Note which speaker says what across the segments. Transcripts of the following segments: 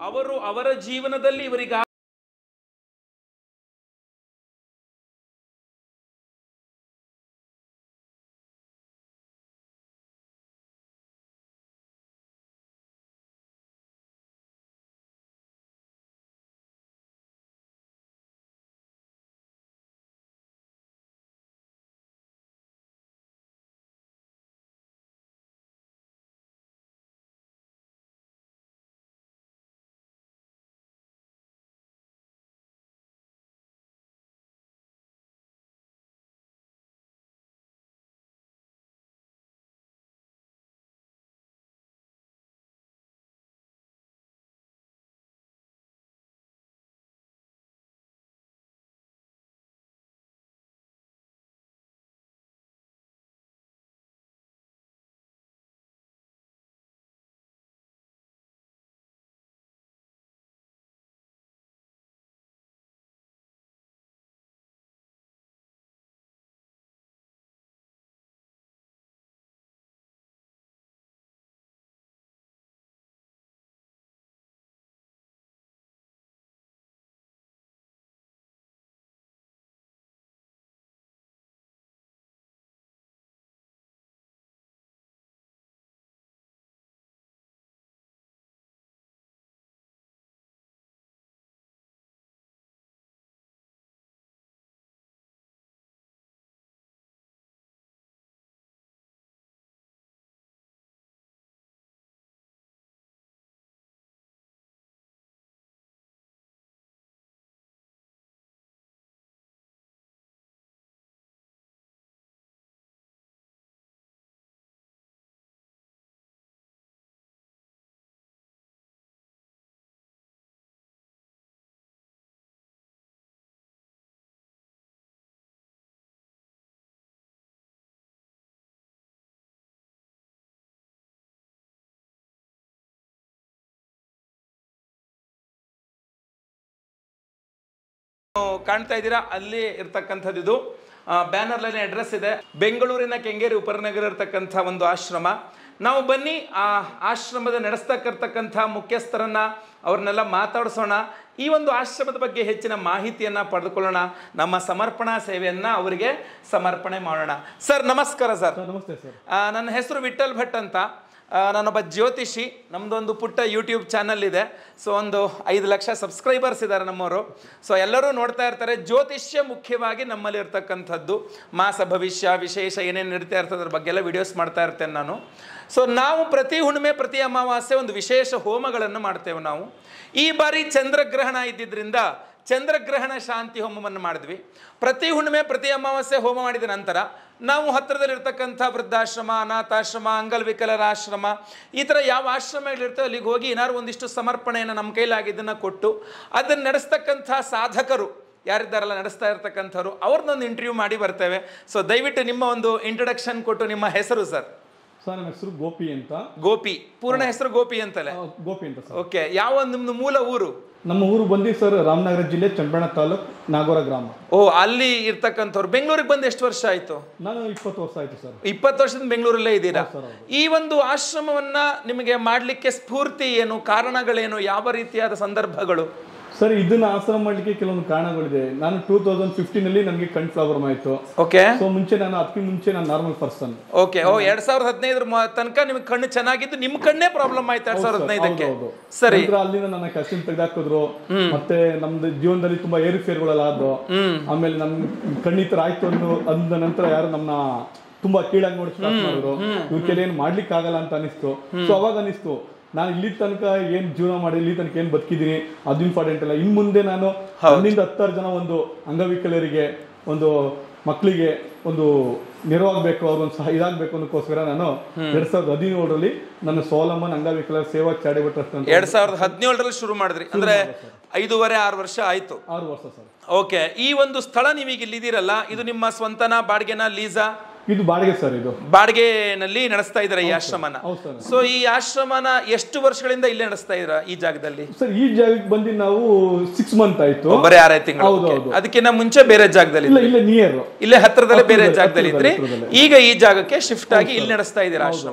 Speaker 1: ಅವರು ಅವರ ಜೀವನದಲ್ಲಿ ಇವರಿಗೆ ಕಾಣ್ತಾ ಇದ್ದೀರಾ ಅಲ್ಲಿ ಇರ್ತಕ್ಕಂಥದ್ದು ಇದು ಬ್ಯಾನರ್ ಲೈನ್ ಅಡ್ರೆಸ್ ಇದೆ ಬೆಂಗಳೂರಿನ ಕೆಂಗೇರಿ ಉಪನಗರ ಇರ್ತಕ್ಕಂಥ ಒಂದು ಆಶ್ರಮ ನಾವು ಬನ್ನಿ ಆ ಆಶ್ರಮದ ನಡೆಸ್ತಕ್ಕಿರ್ತಕ್ಕಂಥ ಮುಖ್ಯಸ್ಥರನ್ನ ಅವ್ರನ್ನೆಲ್ಲ ಮಾತಾಡಿಸೋಣ ಈ ಒಂದು ಆಶ್ರಮದ ಬಗ್ಗೆ ಹೆಚ್ಚಿನ ಮಾಹಿತಿಯನ್ನ ಪಡೆದುಕೊಳ್ಳೋಣ ನಮ್ಮ ಸಮರ್ಪಣಾ ಸೇವೆಯನ್ನ ಅವರಿಗೆ ಸಮರ್ಪಣೆ ಮಾಡೋಣ ಸರ್ ನಮಸ್ಕಾರ ಸರ್
Speaker 2: ಸರ್ ನಮಸ್ತೆ ಸರ್
Speaker 1: ಆ, ನನ್ನ ಹೆಸರು ವಿಠಲ್ ಭಟ್ ಅಂತ ಆ, ನಾನೊಬ್ಬ ಜ್ಯೋತಿಷಿ ನಮ್ಮದೊಂದು ಪುಟ್ಟ ಯೂಟ್ಯೂಬ್ ಚಾನಲ್ ಇದೆ ಸೊ ಒಂದು ಐದು ಲಕ್ಷ ಸಬ್ಸ್ಕ್ರೈಬರ್ಸ್ ಇದ್ದಾರೆ ನಮ್ಮವರು ಸೊ ಎಲ್ಲರೂ ನೋಡ್ತಾ ಇರ್ತಾರೆ ಜ್ಯೋತಿಷ್ಯ ಮುಖ್ಯವಾಗಿ ನಮ್ಮಲ್ಲಿ ಇರ್ತಕ್ಕಂಥದ್ದು ಮಾಸ ಭವಿಷ್ಯ ವಿಶೇಷ ಏನೇನು ನಡೀತಾ ಇರ್ತದೆ ಅದ್ರ ಬಗ್ಗೆ ಎಲ್ಲ ವಿಡಿಯೋಸ್ ಮಾಡ್ತಾ ಇರ್ತೇನೆ ನಾನು ಸೊ ನಾವು ಪ್ರತಿ ಹುಣ್ಣಿಮೆ ಪ್ರತಿ ಅಮಾವಾಸ್ಯೆ ಒಂದು ವಿಶೇಷ ಹೋಮಗಳನ್ನು ಮಾಡ್ತೇವೆ ನಾವು ಈ ಬಾರಿ ಚಂದ್ರಗ್ರಹಣ ಇದ್ದಿದ್ದರಿಂದ ಚಂದ್ರಗ್ರಹಣ ಶಾಂತಿ ಹೋಮವನ್ನು ಮಾಡಿದ್ವಿ ಪ್ರತಿ ಹುಣ್ಣಿಮೆ ಪ್ರತಿ ಅಮಾವಾಸ್ಯೆ ಹೋಮ ಮಾಡಿದ ನಂತರ ನಾವು ಹತ್ತಿರದಲ್ಲಿರ್ತಕ್ಕಂಥ ವೃದ್ಧಾಶ್ರಮ ಅನಾಥಾಶ್ರಮ ಅಂಗವಿಕಲರ ಆಶ್ರಮ ಈ ಥರ ಯಾವ ಆಶ್ರಮಗಳಿರ್ತವೆ ಅಲ್ಲಿಗೆ ಹೋಗಿ ಏನಾದ್ರು ಒಂದಿಷ್ಟು ಸಮರ್ಪಣೆಯನ್ನು ನಮ್ಮ ಕೈಲಾಗಿದ್ದನ್ನು ಕೊಟ್ಟು ಅದನ್ನು ನಡೆಸ್ತಕ್ಕಂಥ ಸಾಧಕರು ಯಾರಿದ್ದಾರಲ್ಲ ನಡೆಸ್ತಾ ಇರ್ತಕ್ಕಂಥವ್ರು ಅವ್ರನ್ನೊಂದು ಇಂಟರ್ವ್ಯೂ ಮಾಡಿ ಬರ್ತೇವೆ ಸೊ ದಯವಿಟ್ಟು ನಿಮ್ಮ ಒಂದು ಇಂಟ್ರಡಕ್ಷನ್ ಕೊಟ್ಟು ನಿಮ್ಮ ಹೆಸರು ಸರ್
Speaker 2: ಸರ್ ನಮ್ಮ ಹೆಸರು ಗೋಪಿ ಅಂತ
Speaker 1: ಗೋಪಿ ಪೂರ್ಣ ಹೆಸರು ಗೋಪಿ ಅಂತಲೇ
Speaker 2: ಆ, ಗೋಪಿ ಅಂತ ಸರ್
Speaker 1: ಓಕೆ ಯಾವ ನಿಮ್ದು ಮೂಲ ಊರು
Speaker 2: ನಮ್ಮ ಊರು ಬಂದು ಸರ್ ರಾಮನಗರ ಜಿಲ್ಲೆ ಚನ್ನಬಣ್ಣ ತಾಲೂಕ್ ನಾಗೋರ ಗ್ರಾಮ
Speaker 1: ಓ ಅಲ್ಲಿ ಇರ್ತಕ್ಕಂಥವ್ರು ಬೆಂಗಳೂರಿಗೆ ಬಂದು ಎಷ್ಟು ವರ್ಷ ಆಯ್ತು
Speaker 2: ನಾನು ಇಪ್ಪತ್ತು ವರ್ಷ ಆಯ್ತು ಸರ್
Speaker 1: ಇಪ್ಪತ್ತು ವರ್ಷದಿಂದ ಬೆಂಗಳೂರಲ್ಲೇ ಇದ್ದೀರಾ
Speaker 2: ಸರ್ ಹೌದು.
Speaker 1: ಈ ಒಂದು ಆಶ್ರಮವನ್ನ ನಿಮಗೆ ಮಾಡ್ಲಿಕ್ಕೆ ಸ್ಫೂರ್ತಿ ಏನು ಕಾರಣಗಳೇನು ಯಾವ ರೀತಿಯಾದ ಸಂದರ್ಭಗಳು
Speaker 2: ಸರ್ ಇದನ್ನ ಆಶ್ರಮ ಮಾಡ್ಲಿಕ್ಕೆ ಕೆಲವೊಂದು ಕಾರಣಗಳಿದೆ ನಾನು ಟೂ ತೌಸಂಡ್ ಫಿಫ್ಟೀನ್ ಅಲ್ಲಿ ನನಗೆ ಕಣ್ ಪ್ರಾಬ್ಲಮ್ ಆಯ್ತು
Speaker 1: ಓಕೆ
Speaker 2: ಸೊ ಮುಂಚೆ ನಾನು ಅದಕ್ಕೆ ಮುಂಚೆ ನಾನು ನಾರ್ಮಲ್ ಪರ್ಸನ್
Speaker 1: ಓಕೆ ಓ ಎರಡ್ ಸಾವಿರದ ಹದಿನೈದರ ಮ- ತನಕ ನಿಮ್ಗೆ ಕಣ್ಣು ಚೆನ್ನಾಗಿದ್ದು ನಿಮ್ ಕಣ್ಣೇ ಪ್ರಾಬ್ಲಮ್ ಆಯ್ತು ಎರಡ್ ಸಾವಿರದ ಹದಿನೈದಕ್ಕೆ
Speaker 2: ಹೌದು
Speaker 1: ಸರಿ
Speaker 2: ನಂತರ ಅಲ್ಲಿಂದ ನನ್ನ ಕಸಿನ್ ತೆಗೆದಾಕಿದ್ರು ಮತ್ತೆ ನಮ್ದು ಜೀವನದಲ್ಲಿ ತುಂಬಾ ಏರುಫೇರುಗಳೆಲ್ಲ ಆದ್ರು ಆಮೇಲೆ ನಮ್ ಕಣ್ಣೀತರ ಆಯ್ತು ಅನ್ನೋ ಅಂದ ನಂತರ ಯಾರು ನಮ್ಮನ್ನ ತುಂಬಾ ಕೀಳಾಗಿ ನೋಡಿ ಸ್ಟಾರ್ಟ್ ಮಾಡಿದ್ರು ಇವ್ರ ಕೆಲ ಏನ್ ಮಾಡ್ಲಿಕ್ಕೆ ಆಗಲ್ಲ ಅಂತ ಅನಿಸ್ತು ಸೊ ಅವಾಗ ಅನಿಸ್ತು ನಾನು ಇಲ್ಲಿ ತನಕ ಏನ್ ಜೀವನ ಮಾಡಿ ಇಲ್ಲಿ ತನಕ ಏನ್ ಬದುಕಿದೀನಿ ಅದು ಇಂಪಾರ್ಟೆಂಟ್ ಅಲ್ಲ ಇನ್ ಮುಂದೆ ನಾನು ಹನ್ನಿಂದ ಹತ್ತಾರು ಜನ ಒಂದು ಅಂಗವಿಕಲರಿಗೆ ಒಂದು ಮಕ್ಕಳಿಗೆ ಒಂದು ನೆರವಾಗಬೇಕು ಅವ್ರಿಗೊಂದು ಸಹ ಇದಾಗಬೇಕು ಅನ್ನೋಕ್ಕೋಸ್ಕರ ನಾನು ಎರಡ್ ಸಾವಿರದ ಹದಿನೇಳರಲ್ಲಿ ನನ್ನ ಸೋಲಮ್ಮನ್ ಅಂಗವಿಕಲರ ಸೇವಾ ಚಾರಿಟಬಲ್ ಟ್ರಸ್ಟ್ ಅಂತ
Speaker 1: ಎರಡ್ ಸಾವಿರದ ಹದಿನೇಳರಲ್ಲಿ ಶುರು ಮಾಡಿದ್ರಿ ಅಂದ್ರೆ ಐದೂವರೆ ಆರು ವರ್ಷ ಆಯ್ತು
Speaker 2: ಆರು ವರ್ಷ ಸರ್
Speaker 1: ಓಕೆ ಈ ಒಂದು ಸ್ಥಳ ನೀವೀಗ ಇಲ್ಲಿದ್ದೀರಲ್ಲ ಇದು ನಿಮ್ಮ ಸ್ವಂತನ ಬಾಡಿಗೆನ ಲೀಸಾ
Speaker 2: ಇದು ಬಾಡಿಗೆ ಸರ್ ಇದು
Speaker 1: ಬಾಡಿಗೆನಲ್ಲಿ ನಡೆಸ್ತಾ ಇದ್ದಾರೆ ಈ ಆಶ್ರಮನ
Speaker 2: ಹೌದು ಸರ್
Speaker 1: ಸೊ ಈ ಆಶ್ರಮನ ಎಷ್ಟು ವರ್ಷಗಳಿಂದ ಇಲ್ಲೇ ನಡೆಸ್ತಾ ಇದ್ರ ಈ ಜಾಗದಲ್ಲಿ
Speaker 2: ಸರ್ ಈ ಜಾಗಕ್ಕೆ ಬಂದು ನಾವು ಸಿಕ್ಸ್ ಮಂತ್ ಆಯ್ತು
Speaker 1: ಬರೀ ಆರೈದು ತಿಂಗಳು
Speaker 2: ಹೌದು,
Speaker 1: Okay.
Speaker 2: ಹೌದು.
Speaker 1: ಅದಕ್ಕಿಂತ ಮುಂಚೆ ಬೇರೆ ಜಾಗದಲ್ಲಿ
Speaker 2: ಇಲ್ಲ ಇಲ್ಲ ನಿಯರ್
Speaker 1: ಇಲ್ಲೇ ಹತ್ರದಲ್ಲೇ ಬೇರೆ
Speaker 2: ಹತ್ರದಲ್ಲಿ,
Speaker 1: ಜಾಗದಲ್ಲಿ ಇದ್ರಿ
Speaker 2: ಹತ್ರದಲ್ಲಿ.
Speaker 1: ಈಗ ಈ ಜಾಗಕ್ಕೆ ಶಿಫ್ಟ್ ಆಗಿ ಇಲ್ಲಿ ನಡೆಸ್ತಾ ಇದ್ದೀರಾ ಆಶ್ರಮ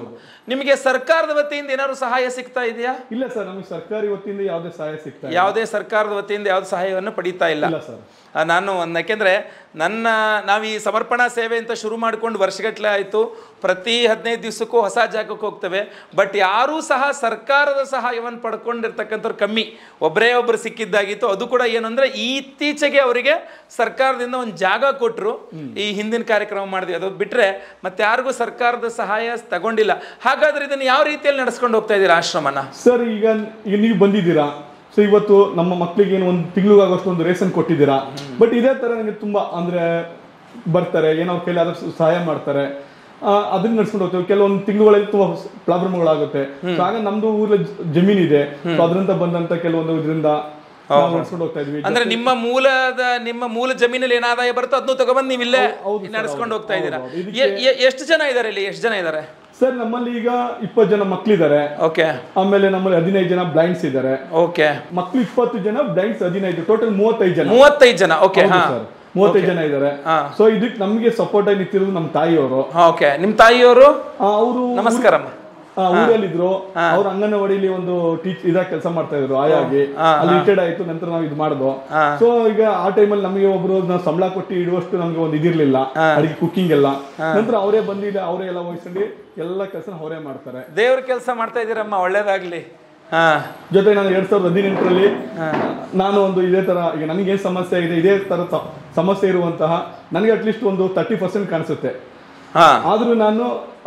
Speaker 1: ನಿಮಗೆ ಸರ್ಕಾರದ ವತಿಯಿಂದ ಏನಾದ್ರು ಸಹಾಯ ಸಿಗ್ತಾ ಇದೆಯಾ
Speaker 2: ಇಲ್ಲ ಸರ್ ನಮಗೆ ಸರ್ಕಾರಿ ವತಿಯಿಂದ ಯಾವುದೇ ಸಹಾಯ ಸಿಗ್ತಾ ಇಲ್ಲ.
Speaker 1: ಯಾವುದೇ ಸರ್ಕಾರದ ವತಿಯಿಂದ ಯಾವ್ದು ಸಹಾಯವನ್ನು ಪಡೀತಾ ಇಲ್ಲ
Speaker 2: ಇಲ್ಲ ಸರ್
Speaker 1: ಆ, ನಾನು ಒಂದು ಯಾಕೆಂದರೆ ನನ್ನ ನಾವು ಈ ಸಮರ್ಪಣಾ ಸೇವೆ ಅಂತ ಶುರು ಮಾಡ್ಕೊಂಡು ವರ್ಷಗಟ್ಟಲೆ ಆಯಿತು ಪ್ರತಿ ಹದಿನೈದು ದಿವಸಕ್ಕೂ ಹೊಸ ಜಾಗಕ್ಕೆ ಹೋಗ್ತೇವೆ ಬಟ್ ಯಾರೂ ಸಹ ಸರ್ಕಾರದ ಸಹಾಯವನ್ನು ಪಡ್ಕೊಂಡಿರ್ತಕ್ಕಂಥವ್ರು ಕಮ್ಮಿ ಒಬ್ಬರೇ ಒಬ್ಬರು ಸಿಕ್ಕಿದ್ದಾಗಿತ್ತು ಅದು ಕೂಡ ಏನು ಅಂದರೆ ಇತ್ತೀಚೆಗೆ ಅವರಿಗೆ ಸರ್ಕಾರದಿಂದ ಒಂದು ಜಾಗ ಕೊಟ್ಟರು ಈ ಹಿಂದಿನ ಕಾರ್ಯಕ್ರಮ ಮಾಡಿದ್ವಿ ಅದು ಬಿಟ್ಟರೆ ಮತ್ತೆ ಯಾರಿಗೂ ಸರ್ಕಾರದ ಸಹಾಯ ತಗೊಂಡಿಲ್ಲ ಹಾಗಾದ್ರೆ ಇದನ್ನು ಯಾವ ರೀತಿಯಲ್ಲಿ ನಡೆಸ್ಕೊಂಡು ಹೋಗ್ತಾ ಇದ್ದೀರಾ ಆಶ್ರಮನ
Speaker 2: ಸರ್ ಈಗ ಈಗ ನೀವು ಬಂದಿದ್ದೀರಾ ಸೊ ಇವತ್ತು ನಮ್ಮ ಮಕ್ಕಳಿಗೆ ಏನು ಒಂದು ತಿಂಗಳಿಗಾಗೋಷ್ಟು ಒಂದು ರೇಷನ್ ಕೊಟ್ಟಿದ್ದೀರಾ ಬಟ್ ಇದೇ ತರ ನನಗೆ ತುಂಬಾ ಅಂದ್ರೆ ಬರ್ತಾರೆ ಏನೋ ಅವ್ರ ಕೈಲಿ ಆದಷ್ಟು ಸಹಾಯ ಮಾಡ್ತಾರೆ ಆ, ಅದನ್ನ ನಡ್ಸ್ಕೊಂಡು ಹೋಗ್ತೇವೆ ಕೆಲವೊಂದು ತಿಂಗಳುಗಳಲ್ಲಿ ತುಂಬಾ ಪ್ರಾಬ್ಲಮ್ಗಳಾಗುತ್ತೆ ಸೊ ಆಗ ನಮ್ದು ಊರಲ್ಲಿ ಜಮೀನ್ ಇದೆ ಸೊ ಅದರಿಂದ ಬಂದಂತ ಕೆಲವೊಂದು ಇದರಿಂದ ನಾವು ನಡ್ಸ್ಕೊಂಡು ಹೋಗ್ತಾ ಇದೀವಿ
Speaker 1: ಅಂದ್ರೆ ನಿಮ್ಮ ಮೂಲದ ನಿಮ್ಮ ಮೂಲ ಜಮೀನಲ್ಲಿ ಏನ್ ಆದಾಯ ಬರುತ್ತೋ ಅದನ್ನು ತಗೊಬಂದು ನೀವು ಇಲ್ಲೇ
Speaker 2: ಹೌದು ಸರ್,
Speaker 1: ನಡೆಸ್ಕೊಂಡು ಹೋಗ್ತಾ ಇದ್ದೀರಾ
Speaker 2: ಹೌದು, ಹೌದು.
Speaker 1: ಎ- ಎ- ಎಷ್ಟು ಜನ ಇದ್ದಾರೆ ಇಲ್ಲಿ ಎಷ್ಟು ಜನ ಇದ್ದಾರೆ
Speaker 2: ಸರ್ ನಮ್ಮಲ್ಲಿ ಈಗ ಇಪ್ಪತ್ತು ಜನ ಮಕ್ಳಿದ್ದಾರೆ
Speaker 1: ಓಕೆ
Speaker 2: ಆಮೇಲೆ ನಮ್ಮಲ್ಲಿ ಹದಿನೈದು ಜನ ಬ್ಲೈಂಡ್ಸ್ ಇದ್ದಾರೆ
Speaker 1: ಓಕೆ
Speaker 2: ಮಕ್ಳು ಇಪ್ಪತ್ತು ಜನ ಬ್ಲೈಂಡ್ಸ್ ಹದಿನೈದು ಟೋಟಲ್ ಮೂವತ್ತೈದು ಜನ
Speaker 1: ಮೂವತ್ತೈದು ಜನ ಓಕೆ
Speaker 2: ಹೌದು
Speaker 1: ಹಾ
Speaker 2: ಸರ್ ಮೂವತ್ತೈದು ಜನ ಇದ್ದಾರೆ
Speaker 1: ಹಾ.
Speaker 2: ಸೊ ಇದಕ್ಕೆ ನಮಗೆ ಸಪೋರ್ಟ್ ಆಗಿ ನಿಂತಿರೋದು ನಮ್ಮ ತಾಯಿಯವರು
Speaker 1: ಓಕೆ ನಿಮ್ಮ ತಾಯಿಯವರು
Speaker 2: ಅವರು
Speaker 1: ನಮಸ್ಕಾರಮ್ಮ
Speaker 2: ಊರಲ್ಲಿದ್ರು ಅವ್ರು ಅಂಗನವಾಡಿಲಿ ಒಂದು ಟೀಚ್ ಇದಾಗ ಕೆಲಸ ಮಾಡ್ತಾ ಇದ್ರು ಆಯಾಗಿ ಅಲ್ಲಿ ರಿಟೈರ್ಡ್ ಆಯ್ತು ನಂತರ ನಾವು ಇದು ಮಾಡ್ದು ಸೊ ಈಗ ಆ ಟೈಮಲ್ಲಿ ನಮಗೆ ಒಬ್ರು ನಾವು ಸಂಬಳ ಕೊಟ್ಟು ಇಡುವಷ್ಟು ನಮ್ಗೆ ಒಂದು ಇದಿರ್ಲಿಲ್ಲ ಅಡಿಗೆ ಕುಕಿಂಗ್ ಎಲ್ಲ ನಂತರ ಅವರೇ ಬಂದಿದೆ ಅವರೇ ಎಲ್ಲ ವಹಿಸ್ಕೊಂಡು ಎಲ್ಲ ಕೆಲಸ ಅವರೇ ಮಾಡ್ತಾರೆ
Speaker 1: ದೇವ್ರ ಕೆಲಸ ಮಾಡ್ತಾ ಇದ್ದೀರಮ್ಮ ಒಳ್ಳೇದಾಗ್ಲಿ ಹಾ
Speaker 2: ಜೊತೆ ನಾನು ಎರಡ್ ಸಾವಿರದ ಹದಿನೆಂಟರಲ್ಲಿ ನಾನು ಒಂದು ಇದೇ ತರ ಈಗ ನನಗೆ ಏನ್ ಸಮಸ್ಯೆ ಆಗಿದೆ ಇದೇ ತರ ಸ- ಸಮಸ್ಯೆ ಇರುವಂತಹ ನನಗೆ ಅಟ್ಲೀಸ್ಟ್ ಒಂದು ತರ್ಟಿ ಪರ್ಸೆಂಟ್ ಕಾಣಿಸುತ್ತೆ
Speaker 1: ಹಾ
Speaker 2: ಆದ್ರೂ ನಾನು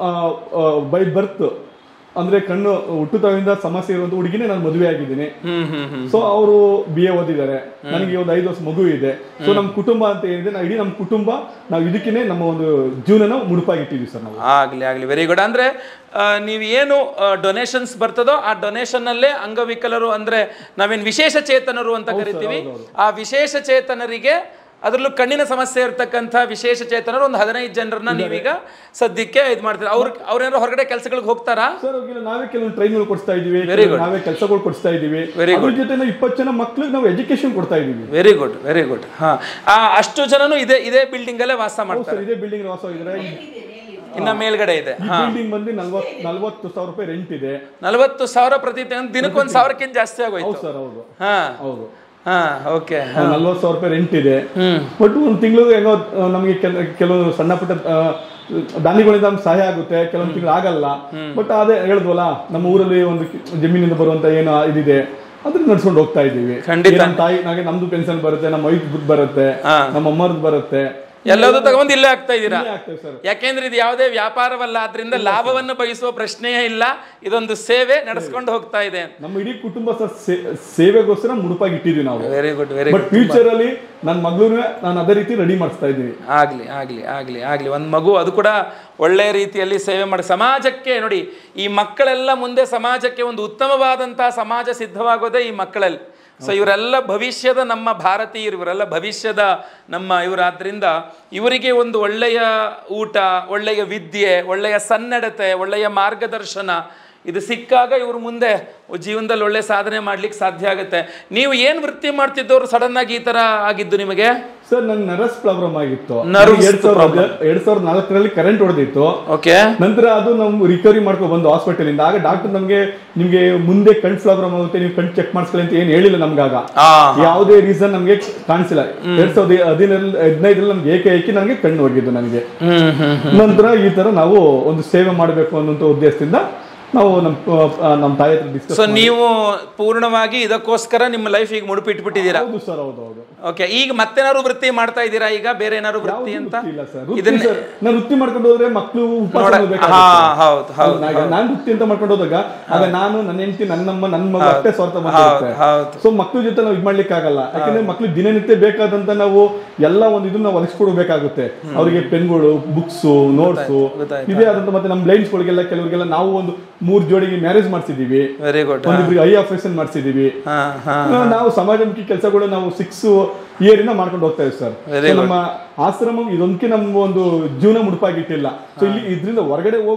Speaker 2: ಬೈ ಬರ್ತ್ ಅಂದ್ರೆ ಕಣ್ಣು ಹುಟ್ಟುತ್ತವಿಂದ ಸಮಸ್ಯೆ ಇರುವಂತ ಹುಡುಗಿನೇ ನಾನು ಮದುವೆ ಆಗಿದ್ದೀನಿ
Speaker 1: ಹ್ಮ್ ಹ್ಮ್ ಹ್ಮ್
Speaker 2: ಸೊ ಅವರು ಬಿ ಎ ಓದಿದ್ದಾರೆ ನನಗೆ ಒಂದು ಐದು ವರ್ಷ ಮಗು ಇದೆ ಸೊ ನಮ್ಮ ಕುಟುಂಬ ಅಂತ ಏನಿದೆ ನಾವು ಇಡೀ ನಮ್ಮ ಕುಟುಂಬ ನಾವು ಇದಕ್ಕೇನೆ ನಮ್ಮ ಒಂದು ಜೀವನನ ಮುಡುಪಾಗಿಟ್ಟಿದ್ವಿ ಸರ್ ನಾವು
Speaker 1: ಆಗ್ಲಿ ಆಗ್ಲಿ ವೆರಿ ಗುಡ್ ಅಂದ್ರೆ ಆ, ನೀವು ಏನು ಡೊನೇಷನ್ಸ್ ಬರ್ತದೋ ಆ ಡೊನೇಷನ್ ಅಲ್ಲೇ ಅಂಗವಿಕಲರು ಅಂದ್ರೆ ನಾವೇನ್ ವಿಶೇಷ ಚೇತನರು ಅಂತ ಕರಿತೀವಿ ಆ ವಿಶೇಷ ಚೇತನರಿಗೆ ಅದರಲ್ಲೂ ಕಣ್ಣಿನ ಸಮಸ್ಯೆ ಇರ್ತಕ್ಕಂಥ ವಿಶೇಷ ಚೇತನರು ಒಂದು ಹದಿನೈದು ಜನರನ್ನ ನೀವೀಗ ಸದ್ಯಕ್ಕೆ ಇದು ಮಾಡ್ತೀರಾ ಅವ್ರ ಅವ್ರೇನಾದ್ರು ಹೊರಗಡೆ ಕೆಲಸಗಳಿಗೆ ಹೋಗ್ತಾರಾ
Speaker 2: ಸರ್ ಅವ್ರಿಗೆ ನಾವೇ ಕೆಲವೊಂದು ಟ್ರೈನ್ಗಳು ಕೊಡಿಸ್ತಾ ಇದೀವಿ
Speaker 1: Very good.
Speaker 2: ನಾವೇ ಕೆಲಸಗಳು ಕೊಡಿಸ್ತಾ ಇದೀವಿ
Speaker 1: Very
Speaker 2: ಅದ್ರ ಜೊತೆ ನಾವು ಇಪ್ಪತ್ತು ಜನ ಮಕ್ಳಿಗೆ ನಾವು ಎಜುಕೇಶನ್ ಕೊಡ್ತಾ ಇದೀವಿ
Speaker 1: ವೆರಿ ಗುಡ್ ವೆರಿ ಗುಡ್ ಹಾ ಆ, ಅಷ್ಟು ಜನನು ಇದೇ ಇದೇ ಬಿಲ್ಡಿಂಗ್ ಅಲ್ಲೇ ವಾಸ ಮಾಡ್ತಾರೆ
Speaker 2: ಸರ್ ಇದೇ ಬಿಲ್ಡಿಂಗ್ ವಾಸ ಇದ್ರೆ ಈ
Speaker 1: ಇನ್ನ ಮೇಲ್ಗಡೆ ಇದೆ
Speaker 2: ಬಿಲ್ಡಿಂಗ್ ಬಂದು ನಲ್ವತ್ ನಲ್ವತ್ತು ಸಾವಿರ ರೂಪಾಯಿ ರೆಂಟ್ ಇದೆ
Speaker 1: ನಲವತ್ತು ಸಾವಿರ ಪ್ರತಿ ತಿಂಗಳು ದಿನಕ್ಕೊಂದು ಸಾವಿರಕ್ಕಿಂತ ಜಾಸ್ತಿ ಆಗೋಯ್ತು
Speaker 2: ಹೌದು ಸರ್ ಹೌದು
Speaker 1: ಹಾ
Speaker 2: ಹೌದು
Speaker 1: ಹಾ ಓಕೆ
Speaker 2: ನಲ್ವತ್ತು ಸಾವಿರ ರೂಪಾಯಿ ರೆಂಟ್ ಇದೆ
Speaker 1: ಹ್ಮ್
Speaker 2: ಬಟ್ ಒಂದು ತಿಂಗಳು ಹೆಂಗೋ ಆ, ನಮಗೆ ಕೆಲ ಕೆಲವು ಸಣ್ಣ ಪುಟ್ಟ ಆ, ದಾನಿಗಳಿಂದ ನಮ್ಗೆ ಸಹಾಯ ಆಗುತ್ತೆ ಕೆಲವೊಂದು ತಿಂಗಳು ಆಗಲ್ಲ ಬಟ್ ಅದೇ ಹೇಳಿದ್ವಲ್ಲ ನಮ್ಮ ಊರಲ್ಲಿ ಒಂದು ಕಿ- ಜಮೀನಿಂದ ಬರುವಂತ ಏನು ಇದಿದೆ ಅದನ್ನ ನಡ್ಸ್ಕೊಂಡು ಹೋಗ್ತಾ ಇದ್ದೀವಿ
Speaker 1: ಖಂಡಿತ.
Speaker 2: ನಮ್ಮ ತಾಯಿ ನನಗೆ ನಮ್ದು ಪೆನ್ಷನ್ ಬರುತ್ತೆ ನಮ್ಮ ವೈಫ್ ಬರುತ್ತೆ
Speaker 1: ಹಾ.
Speaker 2: ನಮ್ಮ ಅಮ್ಮರದ್ದು ಬರುತ್ತೆ
Speaker 1: ಎಲ್ಲದೂ ತಗೊಂಡು ಇಲ್ಲೇ ಆಗ್ತಾ ಇದ್ದೀರಾ
Speaker 2: ಇಲ್ಲೇ ಆಗ್ತೇವೆ ಸರ್
Speaker 1: ಯಾಕೆಂದ್ರೆ ಇದು ಯಾವುದೇ ವ್ಯಾಪಾರವಲ್ಲ ಆದ್ರಿಂದ ಲಾಭವನ್ನು ಬಯಸುವ ಪ್ರಶ್ನೆಯೇ ಇಲ್ಲ ಇದೊಂದು ಸೇವೆ ನಡೆಸ್ಕೊಂಡು ಹೋಗ್ತಾ ಇದೆ
Speaker 2: ನಮ್ಮ ಇಡೀ ಕುಟುಂಬ ಸರ್ ಸೇ- ಸೇವೆಗೋಸ್ಕರ ಮುಡುಪಾಗಿ ಇಟ್ಟಿದ್ವಿ ನಾವು
Speaker 1: very good very
Speaker 2: but future ಅಲ್ಲಿ ನನ್ನ ಮಗಳನ್ನ ನಾನು ಅದೇ ರೀತಿ ರೆಡಿ ಮಾಡಿಸ್ತಾ ಇದ್ದೀನಿ
Speaker 1: ಆಗ್ಲಿ ಆಗ್ಲಿ ಆಗ್ಲಿ ಆಗ್ಲಿ ಒಂದು ಮಗು ಅದು ಕೂಡ ಒಳ್ಳೆಯ ರೀತಿಯಲ್ಲಿ ಸೇವೆ ಮಾಡಿ ಸಮಾಜಕ್ಕೆ ನೋಡಿ ಈ ಮಕ್ಕಳೆಲ್ಲ ಮುಂದೆ ಸಮಾಜಕ್ಕೆ ಒಂದು ಉತ್ತಮವಾದಂತಹ ಸಮಾಜ ಸಿದ್ಧವಾಗೋದೇ ಈ ಮಕ್ಕಳಲ್ಲಿ ಸೊ ಇವರೆಲ್ಲ ಭವಿಷ್ಯದ ನಮ್ಮ ಭಾರತೀಯರು ಇವರೆಲ್ಲ ಭವಿಷ್ಯದ ನಮ್ಮ ಇವರಾದ್ರಿಂದ ಇವರಿಗೆ ಒಂದು ಒಳ್ಳೆಯ ಊಟ ಒಳ್ಳೆಯ ವಿದ್ಯೆ ಒಳ್ಳೆಯ ಸನ್ನಡತೆ ಒಳ್ಳೆಯ ಮಾರ್ಗದರ್ಶನ ಇದು ಸಿಕ್ಕಾಗ ಇವರು ಮುಂದೆ ಜೀವನದಲ್ಲಿ ಒಳ್ಳೆ ಸಾಧನೆ ಮಾಡ್ಲಿಕ್ಕೆ ಸಾಧ್ಯ ಆಗುತ್ತೆ ನೀವು ಏನು ವೃತ್ತಿ ಮಾಡ್ತಿದ್ದವರು ಸಡನ್ ಆಗಿ ಈ ತರ ಆಗಿದ್ದು ನಿಮಗೆ
Speaker 2: ಸರ್ ನಂಗೆ ನರ್ಸ್ ಪ್ರಾಬ್ಲಮ್ ಆಗಿತ್ತು
Speaker 1: Nerves
Speaker 2: ಎರಡ್ ಸಾವಿರದ ಎರಡ್ ಸಾವಿರದ ನಾಲ್ಕರಲ್ಲಿ ಕರೆಂಟ್ ಹೊಡೆದಿತ್ತು
Speaker 1: ಓಕೆ
Speaker 2: ನಂತರ ಅದು ನಾವು ರಿಕವರಿ ಮಾಡ್ಕೊಂಡು ಬಂದು ಹಾಸ್ಪಿಟಲ್ ಇಂದ ಆಗ ಡಾಕ್ಟರ್ ನಮ್ಗೆ ನಿಮ್ಗೆ ಮುಂದೆ ಕಣ್ ಪ್ರಾಬ್ಲಮ್ ಆಗುತ್ತೆ ನೀವು ಕಣ್ ಚೆಕ್ ಮಾಡಿಸ್ಕೊಳ್ಳಿ ಅಂತ ಏನ್ ಹೇಳಿಲ್ಲ ನಮ್ಗಾಗ
Speaker 1: ಆ
Speaker 2: ಯಾವುದೇ ರೀಸನ್ ನಮ್ಗೆ ಕಾಣಿಸಿಲ್ಲ ಎರಡ್ ಸಾವಿರದ ಹದಿನಲ್ಲಿ ಹದಿನೈದರಲ್ಲಿ ನಮ್ಗೆ ಏಕಾಏಕಿ ನನಗೆ ಕಣ್ಣು ಹೋಗಿದ್ದು ನನಗೆ
Speaker 1: ಹ್ಮ್ ಹ್ಮ್
Speaker 2: ನಂತರ ಈ ತರ ನಾವು ಒಂದು ಸೇವೆ ಮಾಡಬೇಕು ಅನ್ನುವಂಥ ಉದ್ದೇಶದಿಂದ ನಾವು ನಮ್ಮ ಆ, ನಮ್ಮ ತಾಯಿ ಹತ್ರ ಡಿಸ್ಕಸ್
Speaker 1: ಸೊ ನೀವು ಪೂರ್ಣವಾಗಿ ಇದಕ್ಕೋಸ್ಕರ ನಿಮ್ಮ ಲೈಫ್ ಈಗ ಮುಡುಪಿಟ್ಬಿಟ್ಟಿದ್ದೀರಾ
Speaker 2: ಹೌದು ಸರ್ ಹೌದು ಹೌದು
Speaker 1: ಓಕೆ ಈಗ ಮತ್ತೇನಾದ್ರು ವೃತ್ತಿ ಮಾಡ್ತಾ ಇದ್ದೀರಾ ಈಗ ಬೇರೆ ಏನಾದ್ರು ವೃತ್ತಿ ಅಂತ
Speaker 2: ಇಲ್ಲ ಸರ್ ವೃತ್ತಿ
Speaker 1: ಇದನ್ನ
Speaker 2: ಸರ್ ನಾನು ವೃತ್ತಿ ಮಾಡ್ಕೊಂಡು ಹೋದ್ರೆ ಮಕ್ಕಳು ಉಪವಾಸ
Speaker 1: ನೋಡ
Speaker 2: ಮಾಡ್ಬೇಕಾಗುತ್ತೆ.
Speaker 1: ಹಾ ಹೌದು ಹೌದು
Speaker 2: ನಾನ್- ನಾನ್ ವೃತ್ತಿ ಅಂತ ಮಾಡ್ಕೊಂಡು ಹೋದಾಗ ಆಗ ನಾನು ನನ್ನ ಹೆಂಡತಿ ನನ್ನಮ್ಮ ನನ್ನ ಮಗ ಅಷ್ಟೇ ಸ್ವಾರ್ಥ ಬಂದಿರುತ್ತೆ
Speaker 1: ಹೌದು
Speaker 2: ಸೊ ಮಕ್ಳ ಜೊತೆ ನಾವು ಇದ್ ಮಾಡ್ಲಿಕ್ಕೆ ಆಗಲ್ಲ ಯಾಕಂದ್ರೆ ಮಕ್ಳು ದಿನನಿತ್ಯ ಬೇಕಾದಂತ ನಾವು ಎಲ್ಲ ಒಂದು ಇದನ್ನ ನಾವು ಒದಗಿಸ್ಕೊಡ್ಬೇಕಾಗುತ್ತೆ ಅವರಿಗೆ ಪೆನ್ಗಳು ಬುಕ್ಸ್ ನೋಟ್ಸ್
Speaker 1: ಗೊತ್ತಾಯ್ತು.
Speaker 2: ಇದೇ ಆದಂತ ಮತ್ತೆ ನಮ್ಮ ಬ್ಲೈಂಡ್ಸ್ ಗಳಿಗೆಲ್ಲ ಕೆಲವರಿಗೆಲ್ಲ ನಾವು ಒಂದು ಮೂರ್ ಜೋಡಿಗೆ ಮ್ಯಾರೇಜ್ ಮಾಡ್ಸಿದೀವಿ
Speaker 1: ವೆರಿ ಗುಡ್
Speaker 2: ಒಂದಿಬ್ರಿಗೆ ಐ ಆಪರೇಷನ್ ಮಾಡ್ಸಿದೀವಿ
Speaker 1: ಹಾ ಹಾ
Speaker 2: ನಾವು ಸಮಾಜಮುಖಿ ಕೆಲಸಗಳು ನಾವು ಸಿಕ್ಸ್ ಇಯರ್ ಇಂದ ಮಾಡ್ಕೊಂಡು ಹೋಗ್ತಾ ಇದ್ದೀವಿ ಸರ್
Speaker 1: Very
Speaker 2: ನಮ್ಮ ಆಶ್ರಮ ಇದೊಂದಕ್ಕೆ ನಮ್ಮ ಒಂದು ಜೀವನ ಮುಡುಪಾಗಿಟ್ಟಿಲ್ಲ ಸೊ ಇಲ್ಲಿ ಇದ್ರಿಂದ ಹೊರಗಡೆ ಹೋಗು